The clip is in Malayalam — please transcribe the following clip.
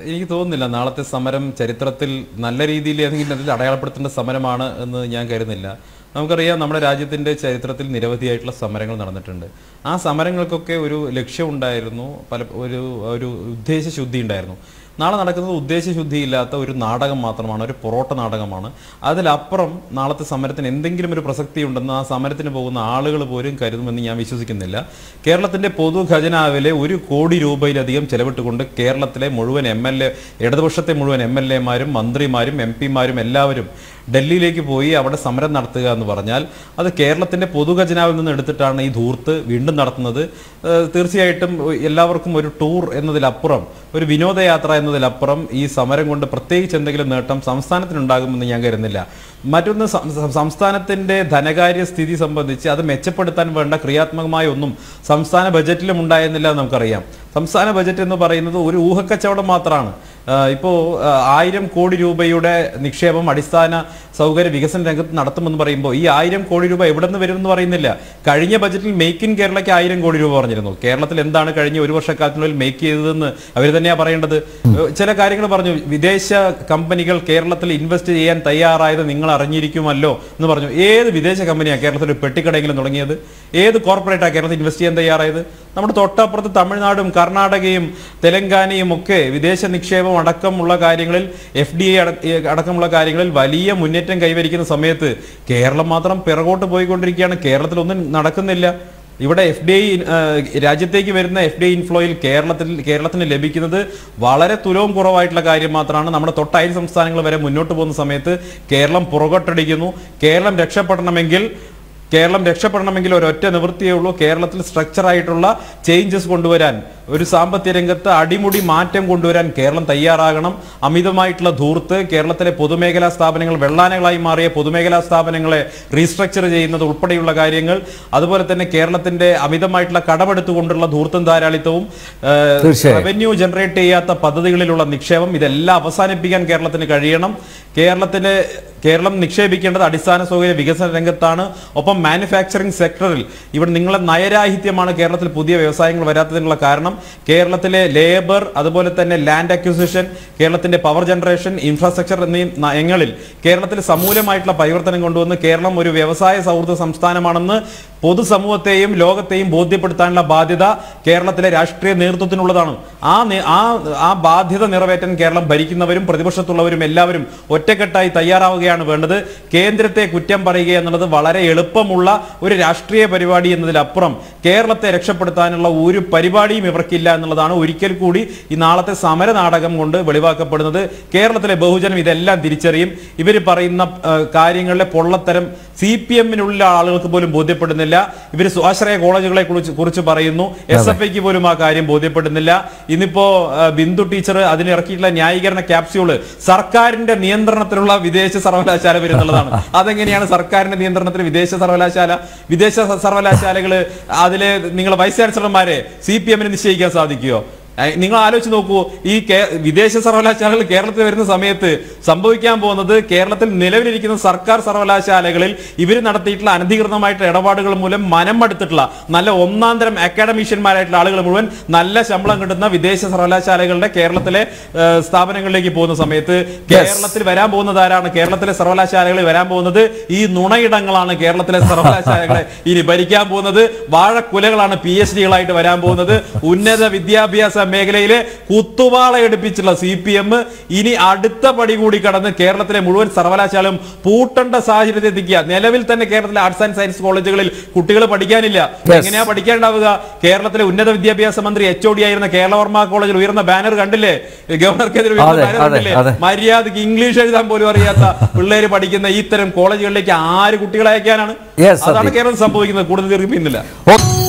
എനിക്ക് തോന്നുന്നില്ല നാളത്തെ സമരം ചരിത്രത്തിൽ നല്ല രീതിയിൽ ഏതെങ്കിലും അതിൽ അടയാളപ്പെടുത്തേണ്ട സമരമാണ് എന്ന് ഞാൻ കരുതുന്നില്ല നമുക്കറിയാം നമ്മുടെ രാജ്യത്തിന്റെ ചരിത്രത്തിൽ നിരവധിയായിട്ടുള്ള സമരങ്ങൾ നടന്നിട്ടുണ്ട് ആ സമരങ്ങൾക്കൊക്കെ ഒരു ലക്ഷ്യം ഉണ്ടായിരുന്നു പല ഒരു ഒരു ഉദ്ദേശശുദ്ധി ഉണ്ടായിരുന്നു നാളെ നടക്കുന്നത് ഉദ്ദേശശുദ്ധിയില്ലാത്ത ഒരു നാടകം മാത്രമാണ് ഒരു പൊറോട്ട നാടകമാണ് അതിലപ്പുറം നാളത്തെ സമരത്തിന് എന്തെങ്കിലും ഒരു പ്രസക്തി ഉണ്ടെന്ന് ആ സമരത്തിന് പോകുന്ന ആളുകൾ പോലും കരുതുമെന്ന് ഞാൻ വിശ്വസിക്കുന്നില്ല കേരളത്തിന്റെ പൊതു ഖജനാവിലെ ഒരു കോടി രൂപയിലധികം ചെലവിട്ടുകൊണ്ട് കേരളത്തിലെ മുഴുവൻ എം എൽ എ ഇടതുപക്ഷത്തെ മുഴുവൻ എം എൽ എമാരും മന്ത്രിമാരും എം പിമാരും എല്ലാവരും ഡൽഹിയിലേക്ക് പോയി അവിടെ സമരം നടത്തുക എന്ന് പറഞ്ഞാൽ അത് കേരളത്തിന്റെ പൊതു ഖജനാവിൽ നിന്ന് എടുത്തിട്ടാണ് ഈ ധൂർത്ത് വീണ്ടും നടത്തുന്നത് ഏഹ് തീർച്ചയായിട്ടും എല്ലാവർക്കും ഒരു ടൂർ എന്നതിലപ്പുറം ഒരു വിനോദയാത്ര എന്നതിലപ്പുറം ഈ സമരം കൊണ്ട് പ്രത്യേകിച്ച് എന്തെങ്കിലും നേട്ടം സംസ്ഥാനത്തിനുണ്ടാകുമെന്ന് ഞാൻ കരുതുന്നില്ല മറ്റൊന്ന് സം- സം- സംസ്ഥാനത്തിന്റെ ധനകാര്യ സ്ഥിതി സംബന്ധിച്ച് അത് മെച്ചപ്പെടുത്താൻ വേണ്ട ക്രിയാത്മകമായ ഒന്നും സംസ്ഥാന ബജറ്റിലും ഉണ്ടായിരുന്നില്ല എന്ന് നമുക്കറിയാം സംസ്ഥാന ബജറ്റ് എന്ന് പറയുന്നത് ഒരു ഊഹക്കച്ചവടം മാത്രമാണ് ആഹ് ഇപ്പോ ആഹ് ആയിരം കോടി രൂപയുടെ നിക്ഷേപം അടിസ്ഥാന സൗകര്യ വികസന രംഗത്ത് നടത്തുമെന്ന് പറയുമ്പോൾ ഈ ആയിരം കോടി രൂപ എവിടെ നിന്ന് വരുമെന്ന് പറയുന്നില്ല കഴിഞ്ഞ ബജറ്റിൽ മേക്ക് ഇൻ കേരളയ്ക്ക് ആയിരം കോടി രൂപ പറഞ്ഞിരുന്നു കേരളത്തിൽ എന്താണ് കഴിഞ്ഞ ഒരു വർഷക്കാലത്തിനുള്ളിൽ മേക്ക് ചെയ്തതെന്ന് അവർ തന്നെയാ പറയേണ്ടത് ഏഹ് ചില കാര്യങ്ങൾ പറഞ്ഞു വിദേശ കമ്പനികൾ കേരളത്തിൽ ഇൻവെസ്റ്റ് ചെയ്യാൻ തയ്യാറായത് നിങ്ങൾ അറിഞ്ഞിരിക്കുമല്ലോ എന്ന് പറഞ്ഞു ഏത് വിദേശ കമ്പനിയാണ് കേരളത്തിൽ ഒരു പെട്ടിക്കടയെങ്കിലും തുടങ്ങിയത് ഏത് കോർപ്പറേറ്റാണ് കേരളത്തിൽ ഇൻവെസ്റ്റ് ചെയ്യാൻ തയ്യാറായത് നമ്മുടെ തൊട്ടപ്പുറത്ത് തമിഴ്നാടും കർണാടകയും തെലങ്കാനയും ഒക്കെ വിദേശ നിക്ഷേപം അടക്കമുള്ള കാര്യങ്ങളിൽ എഫ് ഡി എ അടക്കമുള്ള കാര്യങ്ങളിൽ വലിയ മുന്നേറ്റം കൈവരിക്കുന്ന സമയത്ത് കേരളം മാത്രം പിറകോട്ട് പോയിക്കൊണ്ടിരിക്കുകയാണ് കേരളത്തിൽ ഒന്നും നടക്കുന്നില്ല ഇവിടെ എഫ് ഡി ഐ രാജ്യത്തേക്ക് വരുന്ന എഫ് ഡി ഐ ഇൻഫ്ലോയിൽ കേരളത്തിൽ കേരളത്തിന് ലഭിക്കുന്നത് വളരെ തുലവും കുറവായിട്ടുള്ള കാര്യം മാത്രമാണ് നമ്മുടെ തൊട്ടയൽ സംസ്ഥാനങ്ങൾ വരെ മുന്നോട്ട് പോകുന്ന സമയത്ത് കേരളം പുറകോട്ടടിക്കുന്നു കേരളം രക്ഷപ്പെടണമെങ്കിൽ കേരളം രക്ഷപ്പെടണമെങ്കിൽ ഒരൊറ്റ നിവൃത്തിയേ ഉള്ളൂ കേരളത്തിൽ സ്ട്രക്ചർ ആയിട്ടുള്ള ചേഞ്ചസ് കൊണ്ടുവരാൻ ഒരു സാമ്പത്തിക രംഗത്ത് അടിമുടി മാറ്റം കൊണ്ടുവരാൻ കേരളം തയ്യാറാകണം അമിതമായിട്ടുള്ള ധൂർത്ത് കേരളത്തിലെ പൊതുമേഖലാ സ്ഥാപനങ്ങൾ വെള്ളാനകളായി മാറിയ പൊതുമേഖലാ സ്ഥാപനങ്ങളെ റീസ്ട്രക്ചർ ചെയ്യുന്നത് ഉൾപ്പെടെയുള്ള കാര്യങ്ങൾ അതുപോലെ തന്നെ കേരളത്തിന്റെ അമിതമായിട്ടുള്ള കടമെടുത്തുകൊണ്ടുള്ള ധൂർത്തും ധാരാളിത്തവും ഏഹ്, തീർച്ചയായും. റവന്യൂ ജനറേറ്റ് ചെയ്യാത്ത പദ്ധതികളിലുള്ള നിക്ഷേപം ഇതെല്ലാം അവസാനിപ്പിക്കാൻ കേരളത്തിന് കഴിയണം കേരളത്തിന് കേരളം നിക്ഷേപിക്കേണ്ടത് അടിസ്ഥാന സൗകര്യ വികസന രംഗത്താണ് ഒപ്പം മാനുഫാക്ചറിംഗ് സെക്ടറിൽ ഇവിടെ നിങ്ങളെ നയരാഹിത്യമാണ് കേരളത്തിൽ പുതിയ വ്യവസായങ്ങൾ വരാത്തതിനുള്ള കാരണം കേരളത്തിലെ ലേബർ അതുപോലെ തന്നെ ലാൻഡ് അക്വിസിഷൻ കേരളത്തിന്റെ പവർ ജനറേഷൻ ഇൻഫ്രാസ്ട്രക്ചർ എന്നീ നയങ്ങളിൽ കേരളത്തിൽ സമൂലമായിട്ടുള്ള പരിവർത്തനം കൊണ്ടുവന്ന് കേരളം ഒരു വ്യവസായ സൗഹൃദ സംസ്ഥാനമാണെന്ന് പൊതുസമൂഹത്തെയും ലോകത്തെയും ബോധ്യപ്പെടുത്താനുള്ള ബാധ്യത കേരളത്തിലെ രാഷ്ട്രീയ നേതൃത്വത്തിനുള്ളതാണ് ആ നേ- ആ ആ ബാധ്യത നിറവേറ്റാൻ കേരളം ഭരിക്കുന്നവരും പ്രതിപക്ഷത്തുള്ളവരും എല്ലാവരും ഒറ്റക്കെട്ടായി തയ്യാറാവുകയാണ് വേണ്ടത് കേന്ദ്രത്തെ കുറ്റം പറയുക എന്നുള്ളത് വളരെ എളുപ്പമുള്ള ഒരു രാഷ്ട്രീയ പരിപാടി എന്നതിലപ്പുറം കേരളത്തെ രക്ഷപ്പെടുത്താനുള്ള ഒരു പരിപാടിയും ഇവർക്കില്ല എന്നുള്ളതാണ് ഒരിക്കൽ കൂടി ഈ നാളത്തെ സമര നാടകം കൊണ്ട് വെളിവാക്കപ്പെടുന്നത് കേരളത്തിലെ ബഹുജനം ഇതെല്ലാം തിരിച്ചറിയും ഇവർ പറയുന്ന ആ, കാര്യങ്ങളിലെ പൊള്ളത്തരം സി പി എമ്മിനുള്ള ആളുകൾക്ക് പോലും ബോധ്യപ്പെടുന്നില്ല ഇവർ സ്വാശ്രയ കോളേജുകളെ കുറിച്ച് കുറിച്ച് പറയുന്നു എസ് എഫ് ഐക്ക് പോലും ആ കാര്യം ബോധ്യപ്പെടുന്നില്ല ഇന്നിപ്പോ ആ, ബിന്ദു ടീച്ചർ അതിന് ഇറക്കിയിട്ടുള്ള ന്യായീകരണ ക്യാപ്സ്യൂള് സർക്കാരിന്റെ നിയന്ത്രണത്തിലുള്ള വിദേശ സർവകലാശാല വരുന്നുള്ളതാണ് അതെങ്ങനെയാണ് സർക്കാരിന്റെ നിയന്ത്രണത്തിൽ വിദേശ സർവകലാശാല വിദേശ സ- സർവകലാശാലകള് അതിലെ നിങ്ങളെ വൈസ് ചാൻസലർമാരെ സി പി എമ്മിന് നിശ്ചയിക്കാൻ സാധിക്കുമോ ഏഹ് നിങ്ങൾ ആലോചിച്ച് നോക്കൂ ഈ കേ- വിദേശ സർവകലാശാലകൾ കേരളത്തിൽ വരുന്ന സമയത്ത് സംഭവിക്കാൻ പോകുന്നത് കേരളത്തിൽ നിലവിലിരിക്കുന്ന സർക്കാർ സർവകലാശാലകളിൽ ഇവർ നടത്തിയിട്ടുള്ള അനധികൃതമായിട്ടുള്ള ഇടപാടുകൾ മൂലം മനം മടുത്തിട്ടുള്ള നല്ല ഒന്നാം തരം അക്കാഡമീഷ്യന്മാരായിട്ടുള്ള ആളുകൾ മുഴുവൻ നല്ല ശമ്പളം കിട്ടുന്ന വിദേശ സർവകലാശാലകളുടെ കേരളത്തിലെ ഏഹ്, സ്ഥാപനങ്ങളിലേക്ക് പോകുന്ന സമയത്ത് കേരളത്തിൽ വരാൻ പോകുന്നത് ആരാണ് കേരളത്തിലെ സർവകലാശാലകളിൽ വരാൻ പോകുന്നത് ഈ നുണയിടങ്ങളാണ് കേരളത്തിലെ സർവകലാശാലകളെ ഇനി ഭരിക്കാൻ പോകുന്നത് വാഴക്കുലകളാണ് പി എച്ച് ഡികളായിട്ട് വരാൻ പോകുന്നത് ഉന്നത വിദ്യാഭ്യാസ മേഖലയിലെ കുത്തുവാള എടുപ്പിച്ചുള്ള സി പി എം ഇനി അടുത്ത പടി കൂടി കടന്ന് കേരളത്തിലെ മുഴുവൻ സർവകലാശാലയും പൂട്ടേണ്ട സാഹചര്യത്തിൽ എത്തിക്കുക നിലവിൽ തന്നെ കേരളത്തിലെ ആർട്സ് ആൻഡ് സയൻസ് കോളേജുകളിൽ കുട്ടികൾ പഠിക്കാനില്ല എങ്ങനെയാ പഠിക്കാനുണ്ടാവുക കേരളത്തിലെ ഉന്നത വിദ്യാഭ്യാസ മന്ത്രി എച്ച് ഒ ഡി ആയിരുന്ന കേരളവർമ്മ കോളേജിൽ ഉയർന്ന ബാനർ കണ്ടില്ലേ ഗവർണർക്കെതിരെ ഉയർന്ന അതെ, ബാനർ അതെ, കണ്ടില്ലേ അതെ. മര്യാദക്ക് ഇംഗ്ലീഷ് എഴുതാൻ പോലും അറിയാത്ത പിള്ളേര് പഠിക്കുന്ന ഇത്തരം കോളേജുകളിലേക്ക് ആര് കുട്ടികളെ അയക്കാനാണ് Yes, അതാണ് സത്യം. കേരളം സംഭവിക്കുന്നത് കൂടുതൽ ദീർഘിപ്പിക്കുന്നില്ല ഓ